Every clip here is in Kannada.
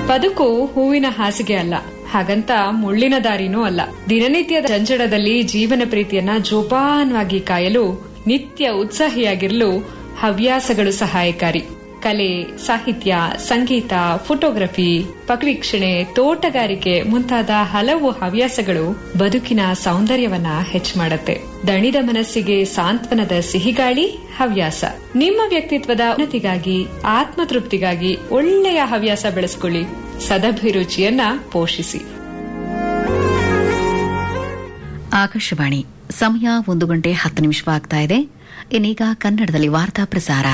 ಬದುಕು ಹೂವಿನ ಹಾಸಿಗೆ ಅಲ್ಲ ಹಾಗಂತ ಮುಳ್ಳಿನ ದಾರಿನೂ ಅಲ್ಲ ದಿನನಿತ್ಯದ ಜಂಜಡದಲ್ಲಿ ಜೀವನ ಪ್ರೀತಿಯನ್ನ ಜೋಪಾನವಾಗಿ ಕಾಯಲು ನಿತ್ಯ ಉತ್ಸಾಹಿಯಾಗಿರಲು ಹವ್ಯಾಸಗಳು ಸಹಾಯಕಾರಿ ಕಲೆ ಸಾಹಿತ್ಯ ಸಂಗೀತ ಫೋಟೋಗ್ರಫಿ ಪಕ್ಷಿಕ್ಷಣೆ ತೋಟಗಾರಿಕೆ ಮುಂತಾದ ಹಲವು ಹವ್ಯಾಸಗಳು ಬದುಕಿನ ಸೌಂದರ್ಯವನ್ನ ಹೆಚ್ಚು ಮಾಡುತ್ತೆ ದಣಿದ ಮನಸ್ಸಿಗೆ ಸಾಂತ್ವನದ ಸಿಹಿಗಾಳಿ ಹವ್ಯಾಸ ನಿಮ್ಮ ವ್ಯಕ್ತಿತ್ವದ ಉನ್ನತಿಗಾಗಿ ಆತ್ಮತೃಪ್ತಿಗಾಗಿ ಒಳ್ಳೆಯ ಹವ್ಯಾಸ ಬೆಳೆಸ್ಕೊಳ್ಳಿ ಸದಭಿರುಚಿಯನ್ನ ಪೋಷಿಸಿ ಆಕಾಶವಾಣಿ ಸಮಯ ಒಂದು ಗಂಟೆ ಹತ್ತು ನಿಮಿಷವಾಗ್ತಾ ಇದೆ ಇನ್ನೀಗ ಕನ್ನಡದಲ್ಲಿ ವಾರ್ತಾ ಪ್ರಸಾರ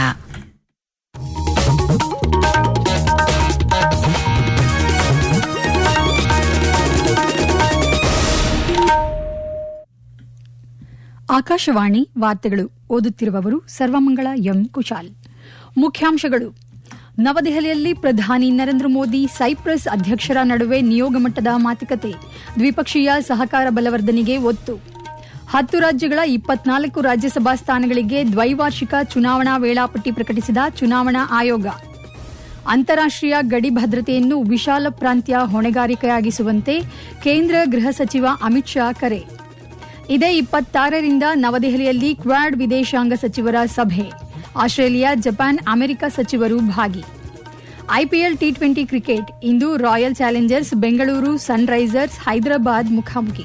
ಆಕಾಶವಾಣಿ ವಾರ್ತೆಗಳು ಓದುತ್ತಿರುವವರು ಸರ್ವಮಂಗಳ ಎಂ ಕುಶಾಲ್ ಮುಖ್ಯಾಂಶಗಳು ನವದೆಹಲಿಯಲ್ಲಿ ಪ್ರಧಾನಿ ನರೇಂದ್ರ ಮೋದಿ ಸೈಪ್ರಸ್ ಅಧ್ಯಕ್ಷರ ನಡುವೆ ನಿಯೋಗ ಮಟ್ಟದ ಮಾತುಕತೆ ದ್ವಿಪಕ್ಷೀಯ ಸಹಕಾರ ಬಲವರ್ಧನೆಗೆ ಒತ್ತು ಹತ್ತು ರಾಜ್ಯಗಳ ಇಪ್ಪತ್ನಾಲ್ಕು ರಾಜ್ಯಸಭಾ ಸ್ಥಾನಗಳಿಗೆ ದ್ವೈವಾರ್ಷಿಕ ಚುನಾವಣಾ ವೇಳಾಪಟ್ಟಿ ಪ್ರಕಟಿಸಿದ ಚುನಾವಣಾ ಆಯೋಗ ಅಂತಾರಾಷ್ಟೀಯ ಗಡಿ ಭದ್ರತೆಯನ್ನು ವಿಶಾಲ ಪ್ರಾಂತ್ಯ ಹೊಣೆಗಾರಿಕೆಯಾಗಿಸುವಂತೆ ಕೇಂದ್ರ ಗೃಹ ಸಚಿವ ಅಮಿತ್ ಶಾ ಕರೆ ಇದೇ ಇಪ್ಪತ್ತಾರರಿಂದ ನವದೆಹಲಿಯಲ್ಲಿ ಕ್ವಾಡ್ ವಿದೇಶಾಂಗ ಸಚಿವರ ಸಭೆ ಆಸ್ಟ್ರೇಲಿಯಾ ಜಪಾನ್ ಅಮೆರಿಕ ಸಚಿವರು ಭಾಗಿ ಐಪಿಎಲ್ ಟಿ ಟ್ವೆಂಟಿ ಕ್ರಿಕೆಟ್ ಇಂದು royal challengers Bengaluru sunrisers Hyderabad ಮುಖಾಮುಖಿ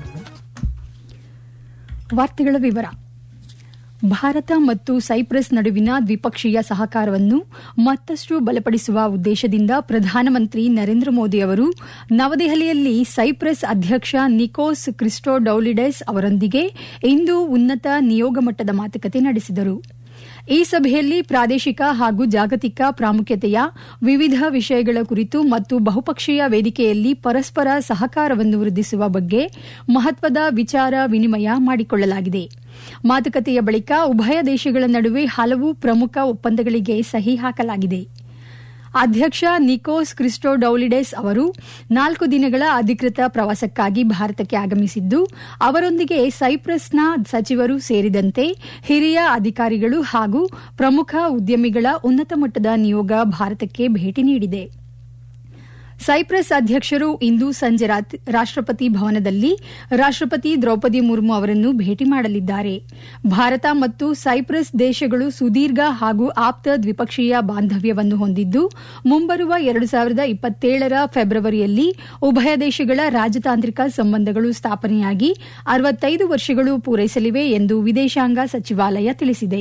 ವಾರ್ತೆಗಳ ವಿವರ ಭಾರತ ಮತ್ತು ಸೈಪ್ರಸ್ ನಡುವಿನ ದ್ವಿಪಕ್ಷೀಯ ಸಹಕಾರವನ್ನು ಮತ್ತಷ್ಟು ಬಲಪಡಿಸುವ ಉದ್ದೇಶದಿಂದ ಪ್ರಧಾನಮಂತ್ರಿ ನರೇಂದ್ರ ಮೋದಿ ಅವರು ನವದೆಹಲಿಯಲ್ಲಿ ಸೈಪ್ರಸ್ ಅಧ್ಯಕ್ಷ ನಿಕೋಸ್ ಕ್ರಿಸ್ಟೋಡೌಲಿಡೆಸ್ ಅವರೊಂದಿಗೆ ಇಂದು ಉನ್ನತ ನಿಯೋಗ ಮಟ್ಟದ ಮಾತುಕತೆ ನಡೆಸಿದರು ಈ ಸಭೆಯಲ್ಲಿ ಪ್ರಾದೇಶಿಕ ಹಾಗೂ ಜಾಗತಿಕ ಪ್ರಾಮುಖ್ಯತೆಯ ವಿವಿಧ ವಿಷಯಗಳ ಕುರಿತು ಮತ್ತು ಬಹುಪಕ್ಷೀಯ ವೇದಿಕೆಯಲ್ಲಿ ಪರಸ್ಪರ ಸಹಕಾರವನ್ನು ವೃದ್ಧಿಸುವ ಬಗ್ಗೆ ಮಹತ್ವದ ವಿಚಾರ ವಿನಿಮಯ ಮಾಡಿಕೊಳ್ಳಲಾಗಿದೆ ಮಾತುಕತೆಯ ಬಳಿಕ ಉಭಯ ದೇಶಗಳ ನಡುವೆ ಹಲವು ಪ್ರಮುಖ ಒಪ್ಪಂದಗಳಿಗೆ ಸಹಿ ಹಾಕಲಾಗಿದೆ ಅಧ್ಯಕ್ಷ ನಿಕೋಸ್ ಕ್ರಿಸ್ಟೋಡೌಲಿಡೆಸ್ ಅವರು ನಾಲ್ಕು ದಿನಗಳ ಅಧಿಕೃತ ಪ್ರವಾಸಕ್ಕಾಗಿ ಭಾರತಕ್ಕೆ ಆಗಮಿಸಿದ್ದು ಅವರೊಂದಿಗೆ ಸೈಪ್ರಸ್ನ ಸಚಿವರು ಸೇರಿದಂತೆ ಹಿರಿಯ ಅಧಿಕಾರಿಗಳು ಹಾಗೂ ಪ್ರಮುಖ ಉದ್ಯಮಿಗಳ ಉನ್ನತ ಮಟ್ಟದ ನಿಯೋಗ ಭಾರತಕ್ಕೆ ಭೇಟಿ ನೀಡಿದೆ ಸೈಪ್ರಸ್ ಅಧ್ಯಕ್ಷರು ಇಂದು ಸಂಜೆ ರಾಷ್ಟಪತಿ ಭವನದಲ್ಲಿ ರಾಷ್ಟಪತಿ ದ್ರೌಪದಿ ಮುರ್ಮು ಅವರನ್ನು ಭೇಟಿ ಮಾಡಲಿದ್ದಾರೆ ಭಾರತ ಮತ್ತು ಸೈಪ್ರಸ್ ದೇಶಗಳು ಸುದೀರ್ಘ ಹಾಗೂ ಆಪ್ತ ದ್ವಿಪಕ್ಷೀಯ ಬಾಂಧವ್ಯವನ್ನು ಹೊಂದಿದ್ದು ಮುಂಬರುವ ಎರಡು ಸಾವಿರದ ಇಪ್ಪತ್ತೇಳರ ಫೆಬ್ರವರಿಯಲ್ಲಿ ಉಭಯ ದೇಶಗಳ ರಾಜತಾಂತ್ರಿಕ ಸಂಬಂಧಗಳು ಸ್ಥಾಪನೆಯಾಗಿ ಅರವತ್ತೈದು ವರ್ಷಗಳು ಪೂರೈಸಲಿವೆ ಎಂದು ವಿದೇಶಾಂಗ ಸಚಿವಾಲಯ ತಿಳಿಸಿದೆ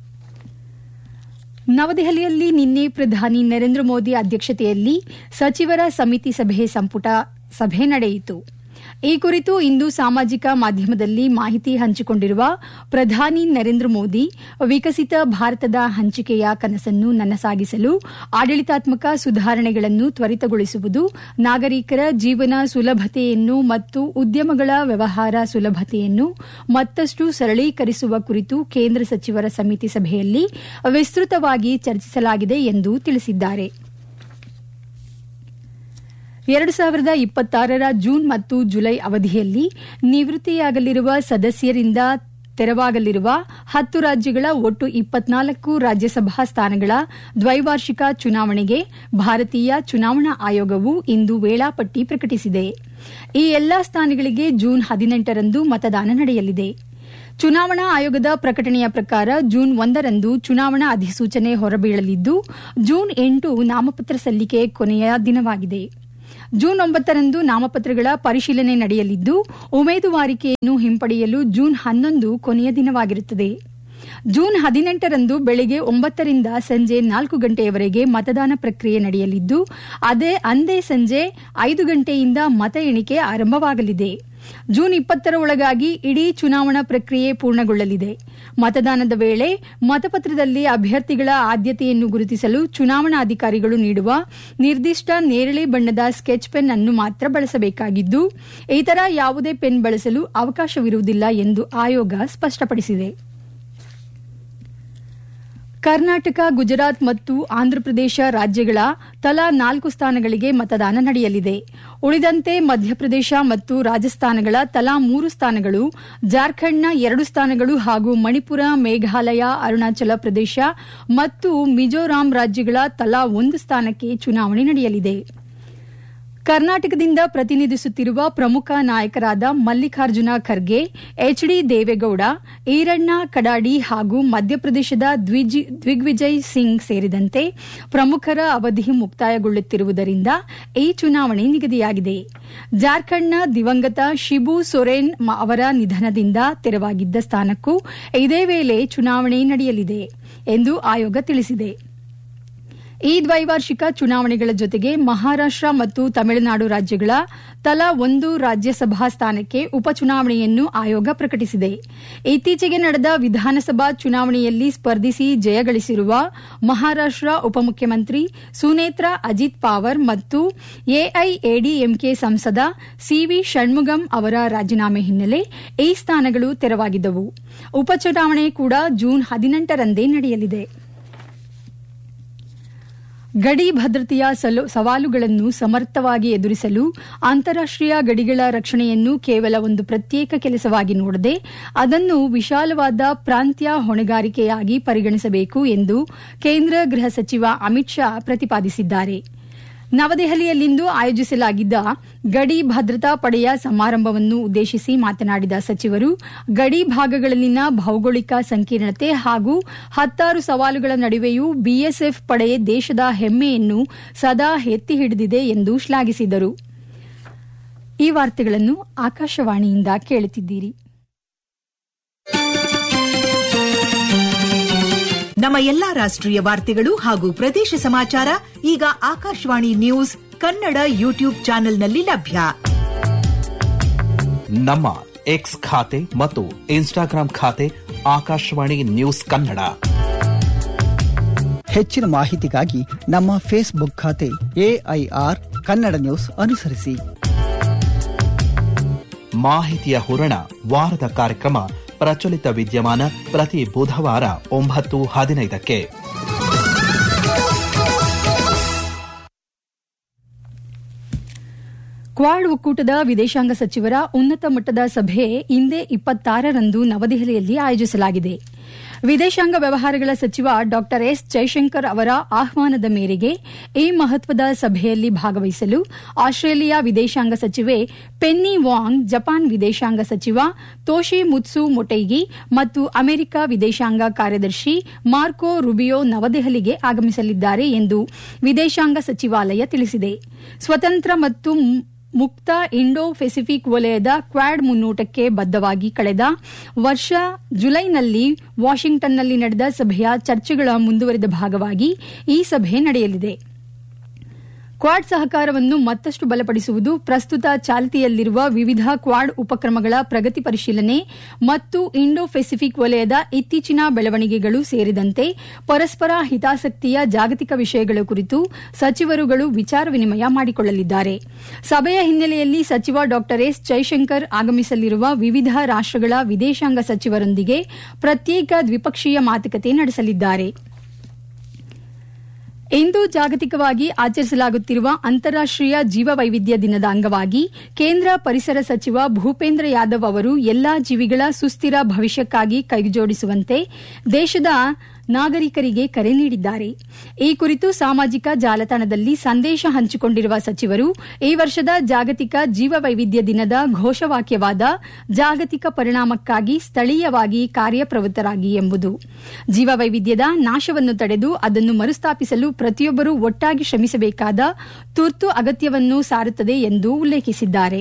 ನವದೆಹಲಿಯಲ್ಲಿ ನಿನ್ನೆ ಪ್ರಧಾನಿ ನರೇಂದ್ರ ಮೋದಿ ಅಧ್ಯಕ್ಷತೆಯಲ್ಲಿ ಸಚಿವರ ಸಮಿತಿ ಸಭೆ ಸಂಪುಟ ಸಭೆ ನಡೆಯಿತು ಈ ಕುರಿತು ಇಂದು ಸಾಮಾಜಿಕ ಮಾಧ್ಯಮದಲ್ಲಿ ಮಾಹಿತಿ ಹಂಚಿಕೊಂಡಿರುವ ಪ್ರಧಾನಿ ನರೇಂದ್ರ ಮೋದಿ ವಿಕಸಿತ ಭಾರತದ ಹಂಚಿಕೆಯ ಕನಸನ್ನು ನನಸಾಗಿಸಲು ಆಡಳಿತಾತ್ಮಕ ಸುಧಾರಣೆಗಳನ್ನು ತ್ವರಿತಗೊಳಿಸುವುದು ನಾಗರಿಕರ ಜೀವನ ಸುಲಭತೆಯನ್ನು ಮತ್ತು ಉದ್ಯಮಗಳ ವ್ಯವಹಾರ ಸುಲಭತೆಯನ್ನು ಮತ್ತಷ್ಟು ಸರಳೀಕರಿಸುವ ಕುರಿತು ಕೇಂದ್ರ ಸಚಿವರ ಸಮಿತಿ ಸಭೆಯಲ್ಲಿ ವಿಸ್ತೃತವಾಗಿ ಚರ್ಚಿಸಲಾಗಿದೆ ಎಂದು ತಿಳಿಸಿದ್ದಾರೆ ಎರಡು ಸಾವಿರದ ಇಪ್ಪತ್ತಾರರ ಜೂನ್ ಮತ್ತು ಜುಲೈ ಅವಧಿಯಲ್ಲಿ ನಿವೃತ್ತಿಯಾಗಲಿರುವ ಸದಸ್ಯರಿಂದ ತೆರವಾಗಲಿರುವ ಹತ್ತು ರಾಜ್ಯಗಳ ಒಟ್ಟು ಇಪ್ಪತ್ನಾಲ್ಕು ರಾಜ್ಯಸಭಾ ಸ್ಥಾನಗಳ ದ್ವೈವಾರ್ಷಿಕ ಚುನಾವಣೆಗೆ ಭಾರತೀಯ ಚುನಾವಣಾ ಆಯೋಗವು ಇಂದು ವೇಳಾಪಟ್ಟಿ ಪ್ರಕಟಿಸಿದೆ ಈ ಎಲ್ಲಾ ಸ್ಥಾನಗಳಿಗೆ ಜೂನ್ ಹದಿನೆಂಟರಂದು ಮತದಾನ ನಡೆಯಲಿದೆ ಚುನಾವಣಾ ಆಯೋಗದ ಪ್ರಕಟಣೆಯ ಪ್ರಕಾರ ಜೂನ್ ಒಂದರಂದು ಚುನಾವಣಾ ಅಧಿಸೂಚನೆ ಹೊರಬೀಳಲಿದ್ದು ಜೂನ್ ಎಂಟು ನಾಮಪತ್ರ ಸಲ್ಲಿಕೆ ಕೊನೆಯ ದಿನವಾಗಿದೆ ಜೂನ್ ಒಂಬತ್ತರಂದು ನಾಮಪತ್ರಗಳ ಪರಿಶೀಲನೆ ನಡೆಯಲಿದ್ದು ಉಮೇದುವಾರಿಕೆಯನ್ನು ಹಿಂಪಡೆಯಲು ಜೂನ್ ಹನ್ನೊಂದು ಕೊನೆಯ ದಿನವಾಗಿರುತ್ತದೆ ಜೂನ್ ಹದಿನೆಂಟರಂದು ಬೆಳಗ್ಗೆ ಒಂಬತ್ತರಿಂದ ಸಂಜೆ ನಾಲ್ಕು ಗಂಟೆಯವರೆಗೆ ಮತದಾನ ಪ್ರಕ್ರಿಯೆ ನಡೆಯಲಿದ್ದು ಅದೇ ಅಂದೇ ಸಂಜೆ ಐದು ಗಂಟೆಯಿಂದ ಮತ ಎಣಿಕೆ ಆರಂಭವಾಗಲಿದೆ ಜೂನ್ ಇಪ್ಪತ್ತರ ಒಳಗಾಗಿ ಇಡೀ ಚುನಾವಣಾ ಪ್ರಕ್ರಿಯೆ ಪೂರ್ಣಗೊಳ್ಳಲಿದೆ ಮತದಾನದ ವೇಳೆ ಮತಪತ್ರದಲ್ಲಿ ಅಭ್ಯರ್ಥಿಗಳ ಆದ್ಯತೆಯನ್ನು ಗುರುತಿಸಲು ಚುನಾವಣಾಧಿಕಾರಿಗಳು ನೀಡುವ ನಿರ್ದಿಷ್ಟ ನೇರಳೆ ಬಣ್ಣದ ಸ್ಕೆಚ್ ಪೆನ್ ಅನ್ನು ಮಾತ್ರ ಬಳಸಬೇಕಾಗಿದ್ದು ಇತರ ಯಾವುದೇ ಪೆನ್ ಬಳಸಲು ಅವಕಾಶವಿರುವುದಿಲ್ಲ ಎಂದು ಆಯೋಗ ಸ್ಪಷ್ಟಪಡಿಸಿದೆ ಕರ್ನಾಟಕ ಗುಜರಾತ್ ಮತ್ತು ಆಂಧ್ರಪ್ರದೇಶ ರಾಜ್ಯಗಳ ತಲಾ ನಾಲ್ಕು ಸ್ಥಾನಗಳಿಗೆ ಮತದಾನ ನಡೆಯಲಿದೆ ಉಳಿದಂತೆ ಮಧ್ಯಪ್ರದೇಶ ಮತ್ತು ರಾಜಸ್ಥಾನಗಳ ತಲಾ ಮೂರು ಸ್ಥಾನಗಳು ಜಾರ್ಖಂಡ್ನ ಎರಡು ಸ್ಥಾನಗಳು ಹಾಗೂ ಮಣಿಪುರ ಮೇಘಾಲಯ ಅರುಣಾಚಲ ಪ್ರದೇಶ ಮತ್ತು ಮಿಜೋರಾಂ ರಾಜ್ಯಗಳ ತಲಾ ಒಂದು ಸ್ಥಾನಕ್ಕೆ ಚುನಾವಣೆ ನಡೆಯಲಿದೆ ಕರ್ನಾಟಕದಿಂದ ಪ್ರತಿನಿಧಿಸುತ್ತಿರುವ ಪ್ರಮುಖ ನಾಯಕರಾದ ಮಲ್ಲಿಕಾರ್ಜುನ ಖರ್ಗೆ ಎಚ್ಡಿ ದೇವೇಗೌಡ ಈರಣ್ಣ ಕಡಾಡಿ ಹಾಗೂ ಮಧ್ಯಪ್ರದೇಶದ ದಿಗ್ವಿಜಯ್ ಸಿಂಗ್ ಸೇರಿದಂತೆ ಪ್ರಮುಖರ ಅವಧಿ ಮುಕ್ತಾಯಗೊಳ್ಳುತ್ತಿರುವುದರಿಂದ ಈ ಚುನಾವಣೆ ನಿಗದಿಯಾಗಿದೆ ಜಾರ್ಖಂಡ್ನ ದಿವಂಗತ ಶಿಬು ಸೊರೆನ್ ಅವರ ನಿಧನದಿಂದ ತೆರವಾಗಿದ್ದ ಸ್ಥಾನಕ್ಕೂ ಇದೇ ವೇಳೆ ಚುನಾವಣೆ ನಡೆಯಲಿದೆ ಎಂದು ಆಯೋಗ ತಿಳಿಸಿದೆ ಈ ದ್ವೈವಾರ್ಷಿಕ ಚುನಾವಣೆಗಳ ಜೊತೆಗೆ ಮಹಾರಾಷ್ಟ ಮತ್ತು ತಮಿಳುನಾಡು ರಾಜ್ಯಗಳ ತಲಾ ಒಂದು ರಾಜ್ಯಸಭಾ ಸ್ಥಾನಕ್ಕೆ ಉಪಚುನಾವಣೆಯನ್ನು ಆಯೋಗ ಪ್ರಕಟಿಸಿದೆ ಇತ್ತೀಚೆಗೆ ನಡೆದ ವಿಧಾನಸಭಾ ಚುನಾವಣೆಯಲ್ಲಿ ಸ್ಪರ್ಧಿಸಿ ಜಯಗಳಿಸಿರುವ ಮಹಾರಾಷ್ಟ ಉಪಮುಖ್ಯಮಂತ್ರಿ ಸುನೇತ್ರಾ ಅಜಿತ್ ಪಾವರ್ ಮತ್ತು ಎಐಎಡಿಎಂಕೆ ಸಂಸದ ಸಿವಿ ಷಣ್ಮುಗಂ ಅವರ ರಾಜೀನಾಮೆ ಹಿನ್ನೆಲೆ ಈ ಸ್ಥಾನಗಳು ತೆರವಾಗಿದ್ದವು ಉಪಚುನಾವಣೆ ಕೂಡ ಜೂನ್ ಹದಿನೆಂಟರಂದೇ ನಡೆಯಲಿದೆ ಗಡಿ ಭದ್ರತೆಯ ಸವಾಲುಗಳನ್ನು ಸಮರ್ಥವಾಗಿ ಎದುರಿಸಲು ಅಂತಾರಾಷ್ಟೀಯ ಗಡಿಗಳ ರಕ್ಷಣೆಯನ್ನು ಕೇವಲ ಒಂದು ಪ್ರತ್ಯೇಕ ಕೆಲಸವಾಗಿ ನೋಡದೆ ಅದನ್ನು ವಿಶಾಲವಾದ ಪ್ರಾಂತ್ಯ ಹೊಣೆಗಾರಿಕೆಯಾಗಿ ಪರಿಗಣಿಸಬೇಕು ಎಂದು ಕೇಂದ್ರ ಗೃಹ ಸಚಿವ ಅಮಿತ್ ಶಾ ಪ್ರತಿಪಾದಿಸಿದ್ದಾರೆ ನವದೆಹಲಿಯಲ್ಲಿಂದು ಆಯೋಜಿಸಲಾಗಿದ್ದ ಗಡಿ ಭದ್ರತಾ ಪಡೆಯ ಸಮಾರಂಭವನ್ನು ಉದ್ದೇಶಿಸಿ ಮಾತನಾಡಿದ ಸಚಿವರು ಗಡಿ ಭಾಗಗಳಲ್ಲಿನ ಭೌಗೋಳಿಕ ಸಂಕೀರ್ಣತೆ ಹಾಗೂ ಹತ್ತಾರು ಸವಾಲುಗಳ ನಡುವೆಯೂ ಬಿಎಸ್ಎಫ್ ಪಡೆ ದೇಶದ ಹೆಮ್ಮೆಯನ್ನು ಸದಾ ಎತ್ತಿ ಹಿಡಿದಿದೆ ಎಂದು ಶ್ಲಾಘಿಸಿದರು ಈ ವಾರ್ತೆಗಳನ್ನು ಆಕಾಶವಾಣಿಯಿಂದ ಕೇಳುತ್ತಿದ್ದೀರಿ ನಮ್ಮ ಎಲ್ಲಾ ರಾಷ್ಟ್ರೀಯ ವಾರ್ತೆಗಳು ಹಾಗೂ ಪ್ರದೇಶ ಸಮಾಚಾರ ಈಗ ಆಕಾಶವಾಣಿ ನ್ಯೂಸ್ ಕನ್ನಡ ಯೂಟ್ಯೂಬ್ ಚಾನೆಲ್ನಲ್ಲಿ ಲಭ್ಯ ನಮ್ಮ ಎಕ್ಸ್ ಖಾತೆ ಮತ್ತು ಇನ್ಸ್ಟಾಗ್ರಾಂ ಖಾತೆ ಆಕಾಶವಾಣಿ ನ್ಯೂಸ್ ಕನ್ನಡ ಹೆಚ್ಚಿನ ಮಾಹಿತಿಗಾಗಿ ನಮ್ಮ ಫೇಸ್ಬುಕ್ ಖಾತೆ ಎಐಆರ್ ಕನ್ನಡ ನ್ಯೂಸ್ ಅನುಸರಿಸಿ ಮಾಹಿತಿಯ ಹೂರಣ ವಾರದ ಕಾರ್ಯಕ್ರಮ ಪ್ರಚಲಿತ ವಿದ್ಯಮಾನ ಪ್ರತಿ ಬುಧವಾರ ಒಂಬತ್ತು ಹದಿನೈದಕ್ಕೆ ಕ್ವಾಡ್ ಒಕ್ಕೂಟದ ವಿದೇಶಾಂಗ ಸಚಿವರ ಉನ್ನತ ಮಟ್ಟದ ಸಭೆ ಇಂದೇ ಇಪ್ಪತ್ತಾರರಂದು ನವದೆಹಲಿಯಲ್ಲಿ ಆಯೋಜಿಸಲಾಗಿದೆ ವಿದೇಶಾಂಗ ವ್ಯವಹಾರಗಳ ಸಚಿವ ಡಾ ಎಸ್ ಜೈಶಂಕರ್ ಅವರ ಆಹ್ವಾನದ ಮೇರೆಗೆ ಈ ಮಹತ್ವದ ಸಭೆಯಲ್ಲಿ ಭಾಗವಹಿಸಲು ಆಸ್ಟ್ರೇಲಿಯಾ ವಿದೇಶಾಂಗ ಸಚಿವೆ ಪೆನ್ನಿ ವಾಂಗ್ ಜಪಾನ್ ವಿದೇಶಾಂಗ ಸಚಿವ ತೋಶಿ ಮುತ್ಸು ಮೊಟೈಗಿ ಮತ್ತು ಅಮೆರಿಕ ವಿದೇಶಾಂಗ ಕಾರ್ಯದರ್ಶಿ ಮಾರ್ಕೋ ರುಬಿಯೋ ನವದೆಹಲಿಗೆ ಆಗಮಿಸಲಿದ್ದಾರೆ ಎಂದು ವಿದೇಶಾಂಗ ಸಚಿವಾಲಯ ತಿಳಿಸಿದೆ ಸ್ವತಂತ್ರ ಮತ್ತು ಮುಕ್ತ ಇಂಡೋ ಪೆಸಿಫಿಕ್ ವಲಯದ ಕ್ವಾಡ್ ಮುನ್ನೋಟಕ್ಕೆ ಬದ್ದವಾಗಿ ಕಳೆದ ವರ್ಷ ಜುಲೈನಲ್ಲಿ ವಾಷಿಂಗ್ಟನ್ನಲ್ಲಿ ನಡೆದ ಸಭೆಯ ಚರ್ಚೆಗಳ ಮುಂದುವರಿದ ಭಾಗವಾಗಿ ಈ ಸಭೆ ನಡೆಯಲಿದೆ ಕ್ವಾಡ್ ಸಹಕಾರವನ್ನು ಮತ್ತಷ್ಟು ಬಲಪಡಿಸುವುದು ಪ್ರಸ್ತುತ ಚಾಲ್ತಿಯಲ್ಲಿರುವ ವಿವಿಧ ಕ್ವಾಡ್ ಉಪಕ್ರಮಗಳ ಪ್ರಗತಿ ಪರಿಶೀಲನೆ ಮತ್ತು ಇಂಡೋ ಪೆಸಿಫಿಕ್ ವಲಯದ ಇತ್ತೀಚಿನ ಬೆಳವಣಿಗೆಗಳು ಸೇರಿದಂತೆ ಪರಸ್ಪರ ಹಿತಾಸಕ್ತಿಯ ಜಾಗತಿಕ ವಿಷಯಗಳ ಕುರಿತು ಸಚಿವರುಗಳು ವಿಚಾರ ವಿನಿಮಯ ಮಾಡಿಕೊಳ್ಳಲಿದ್ದಾರೆ ಸಭೆಯ ಹಿನ್ನೆಲೆಯಲ್ಲಿ ಸಚಿವ ಡಾ ಎಸ್ ಜೈಶಂಕರ್ ಆಗಮಿಸಲಿರುವ ವಿವಿಧ ರಾಷ್ಟಗಳ ವಿದೇಶಾಂಗ ಸಚಿವರೊಂದಿಗೆ ಪ್ರತ್ಯೇಕ ದ್ವಿಪಕ್ಷೀಯ ಮಾತುಕತೆ ನಡೆಸಲಿದ್ದಾರೆ ಇಂದು ಜಾಗತಿಕವಾಗಿ ಆಚರಿಸಲಾಗುತ್ತಿರುವ ಅಂತಾರಾಷ್ಟೀಯ ಜೀವವೈವಿಧ್ಯ ದಿನದ ಅಂಗವಾಗಿ ಕೇಂದ್ರ ಪರಿಸರ ಸಚಿವ ಭೂಪೇಂದ್ರ ಯಾದವ್ ಅವರು ಎಲ್ಲಾ ಜೀವಿಗಳ ಸುಸ್ಥಿರ ಭವಿಷ್ಯಕ್ಕಾಗಿ ಕೈಜೋಡಿಸುವಂತೆ ದೇಶದ ನಾಗರಿಕರಿಗೆ ಕರೆ ನೀಡಿದ್ದಾರೆ ಈ ಕುರಿತು ಸಾಮಾಜಿಕ ಜಾಲತಾಣದಲ್ಲಿ ಸಂದೇಶ ಹಂಚಿಕೊಂಡಿರುವ ಸಚಿವರು ಈ ವರ್ಷದ ಜಾಗತಿಕ ಜೀವವೈವಿಧ್ಯ ದಿನದ ಘೋಷವಾಕ್ಯವಾದ ಜಾಗತಿಕ ಪರಿಣಾಮಕ್ಕಾಗಿ ಸ್ಥಳೀಯವಾಗಿ ಕಾರ್ಯಪ್ರವೃತ್ತರಾಗಿ ಎಂಬುದು ಜೀವವೈವಿಧ್ಯದ ನಾಶವನ್ನು ತಡೆದು ಅದನ್ನು ಮರುಸ್ಥಾಪಿಸಲು ಪ್ರತಿಯೊಬ್ಬರೂ ಒಟ್ಟಾಗಿ ಶ್ರಮಿಸಬೇಕಾದ ತುರ್ತು ಅಗತ್ಯವನ್ನು ಸಾರುತ್ತದೆ ಎಂದು ಉಲ್ಲೇಖಿಸಿದ್ದಾರೆ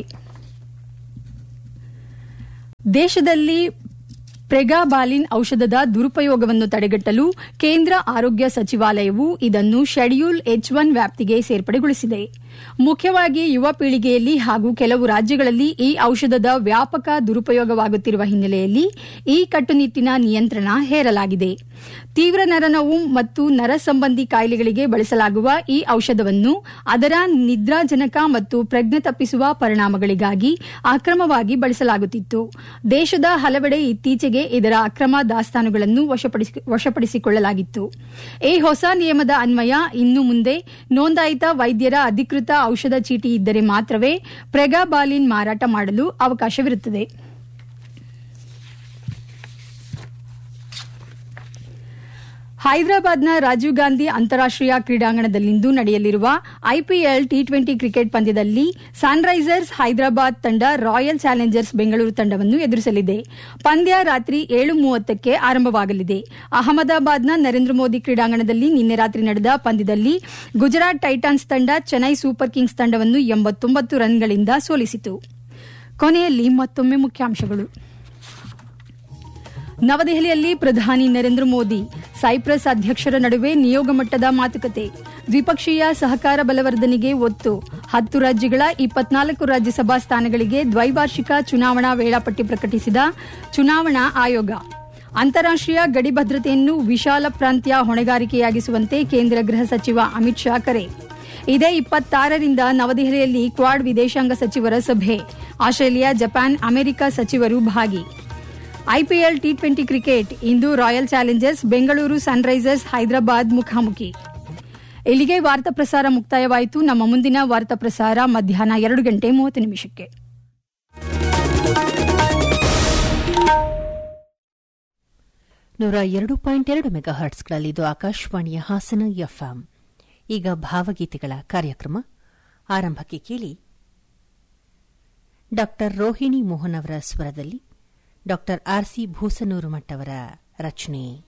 ದೇಶದಲ್ಲಿ ಪ್ರೆಗಾಬಾಲಿನ್ ಔಷಧದ ದುರುಪಯೋಗವನ್ನು ತಡೆಗಟ್ಟಲು ಕೇಂದ್ರ ಆರೋಗ್ಯ ಸಚಿವಾಲಯವು ಇದನ್ನು ಶೆಡ್ಯೂಲ್ ಎಚ್ ಒನ್ ವ್ಯಾಪ್ತಿಗೆ ಸೇರ್ಪಡೆಗೊಳಿಸಿದೆ ಮುಖ್ಯವಾಗಿ ಯುವ ಪೀಳಿಗೆಯಲ್ಲಿ ಹಾಗೂ ಕೆಲವು ರಾಜ್ಯಗಳಲ್ಲಿ ಈ ಔಷಧದ ವ್ಯಾಪಕ ದುರುಪಯೋಗವಾಗುತ್ತಿರುವ ಹಿನ್ನೆಲೆಯಲ್ಲಿ ಈ ಕಟ್ಟುನಿಟ್ಟಿನ ನಿಯಂತ್ರಣ ಹೇರಲಾಗಿದೆ ತೀವ್ರ ನರನೋವು ಮತ್ತು ನರ ಸಂಬಂಧಿ ಕಾಯಿಲೆಗಳಿಗೆ ಬಳಸಲಾಗುವ ಈ ಔಷಧವನ್ನು ಅದರ ನಿದ್ರಾಜನಕ ಮತ್ತು ಪ್ರಜ್ಞೆ ತಪ್ಪಿಸುವ ಪರಿಣಾಮಗಳಿಗಾಗಿ ಅಕ್ರಮವಾಗಿ ಬಳಸಲಾಗುತ್ತಿತ್ತು ದೇಶದ ಹಲವೆಡೆ ಇತ್ತೀಚೆಗೆ ಇದರ ಅಕ್ರಮ ದಾಸ್ತಾನುಗಳನ್ನು ವಶಪಡಿಸಿಕೊಳ್ಳಲಾಗಿತ್ತು ಈ ಹೊಸ ನಿಯಮದ ಅನ್ವಯ ಇನ್ನು ಮುಂದೆ ನೋಂದಾಯಿತ ವೈದ್ಯರ ಅಧಿಕೃತ ಔಷಧ ಚೀಟಿ ಇದ್ದರೆ ಮಾತ್ರವೇ ಪ್ರೆಗಾಬಾಲಿನ್ ಮಾರಾಟ ಮಾಡಲು ಅವಕಾಶವಿರುತ್ತದೆ ಹೈದರಾಬಾದ್ನ ರಾಜೀವ್ ಗಾಂಧಿ ಅಂತಾರಾಷ್ಟೀಯ ಕ್ರೀಡಾಂಗಣದಲ್ಲಿಂದು ನಡೆಯಲಿರುವ ಐಪಿಎಲ್ ಟಿ ಟ್ವೆಂಟಿ ಕ್ರಿಕೆಟ್ ಪಂದ್ಯದಲ್ಲಿ ಸನ್ರೈಸರ್ಸ್ ಹೈದರಾಬಾದ್ ತಂಡ ರಾಯಲ್ ಚಾಲೆಂಜರ್ಸ್ ಬೆಂಗಳೂರು ತಂಡವನ್ನು ಎದುರಿಸಲಿದೆ ಪಂದ್ಯ ರಾತ್ರಿ ಏಳು ಮೂವತ್ತಕ್ಕೆ ಆರಂಭವಾಗಲಿದೆ ಅಹಮದಾಬಾದ್ನ ನರೇಂದ್ರ ಮೋದಿ ಕ್ರೀಡಾಂಗಣದಲ್ಲಿ ನಿನ್ನೆ ರಾತ್ರಿ ನಡೆದ ಪಂದ್ಯದಲ್ಲಿ ಗುಜರಾತ್ ಟೈಟಾನ್ಸ್ ತಂಡ ಚೆನ್ನೈ ಸೂಪರ್ ಕಿಂಗ್ಸ್ ತಂಡವನ್ನು ಎಂಬತ್ತೊಂಬತ್ತು ರನ್ಗಳಿಂದ ಸೋಲಿಸಿತು ಕೊನೆಯಲ್ಲಿ ಮತ್ತೊಮ್ಮೆ ಮುಖ್ಯಾಂಶಗಳು ನವದೆಹಲಿಯಲ್ಲಿ ಪ್ರಧಾನಿ ನರೇಂದ್ರ ಮೋದಿ ಸೈಪ್ರಸ್ ಅಧ್ಯಕ್ಷರ ನಡುವೆ ನಿಯೋಗ ಮಟ್ಟದ ಮಾತುಕತೆ ದ್ವಿಪಕ್ಷೀಯ ಸಹಕಾರ ಬಲವರ್ಧನೆಗೆ ಒತ್ತು ಹತ್ತು ರಾಜ್ಯಗಳ ಇಪ್ಪತ್ನಾಲ್ಕು ರಾಜ್ಯಸಭಾ ಸ್ಥಾನಗಳಿಗೆ ದ್ವೈವಾರ್ಷಿಕ ಚುನಾವಣಾ ವೇಳಾಪಟ್ಟಿ ಪ್ರಕಟಿಸಿದ ಚುನಾವಣಾ ಆಯೋಗ ಅಂತಾರಾಷ್ಟೀಯ ಗಡಿ ಭದ್ರತೆಯನ್ನು ವಿಶಾಲ ಪ್ರಾಂತ್ಯ ಹೊಣೆಗಾರಿಕೆಯಾಗಿಸುವಂತೆ ಕೇಂದ್ರ ಗೃಹ ಸಚಿವ ಅಮಿತ್ ಶಾ ಕರೆ ಇದೇ ಇಪ್ಪತ್ತಾರರಿಂದ ನವದೆಹಲಿಯಲ್ಲಿ ಕ್ವಾಡ್ ವಿದೇಶಾಂಗ ಸಚಿವರ ಸಭೆ ಆಸ್ಟ್ರೇಲಿಯಾ ಜಪಾನ್ ಅಮೆರಿಕ ಸಚಿವರು ಭಾಗಿ ಐಪಿಎಲ್ ಟಿ ಟ್ವೆಂಟಿ ಕ್ರಿಕೆಟ್ ಇಂದು royal challengers Bengaluru sunrisers Hyderabad ಮುಖಾಮುಖಿ ಇಲ್ಲಿಗೆ ವಾರ್ತಾ ಪ್ರಸಾರ ಮುಕ್ತಾಯವಾಯಿತು ನಮ್ಮ ಮುಂದಿನ ವಾರ್ತಾ ಪ್ರಸಾರ ಮಧ್ಯಾಹ್ನ ಎರಡು ಗಂಟೆ ಮೂವತ್ತು ನಿಮಿಷಕ್ಕೆ ನೂರ ಎರಡು ಪಾಯಿಂಟ್ ಎರಡು ಮೆಗಾ ಹರ್ಟ್ಸ್ಗಳಲ್ಲಿ ಇದು ಆಕಾಶವಾಣಿಯ ಹಾಸನ ಎಫ್ಎಂ ಈಗ ಭಾವಗೀತೆಗಳ ಕಾರ್ಯಕ್ರಮ ಆರಂಭಕ್ಕೆ ಕೇಳಿ ಡಾ ರೋಹಿಣಿ ಮೋಹನ್ ಅವರ ಸ್ವರದಲ್ಲಿ ಡಾ ಆರ್ಸಿ ಭೂಸನೂರು ಮಠ್ ಅವರ ರಚನೆ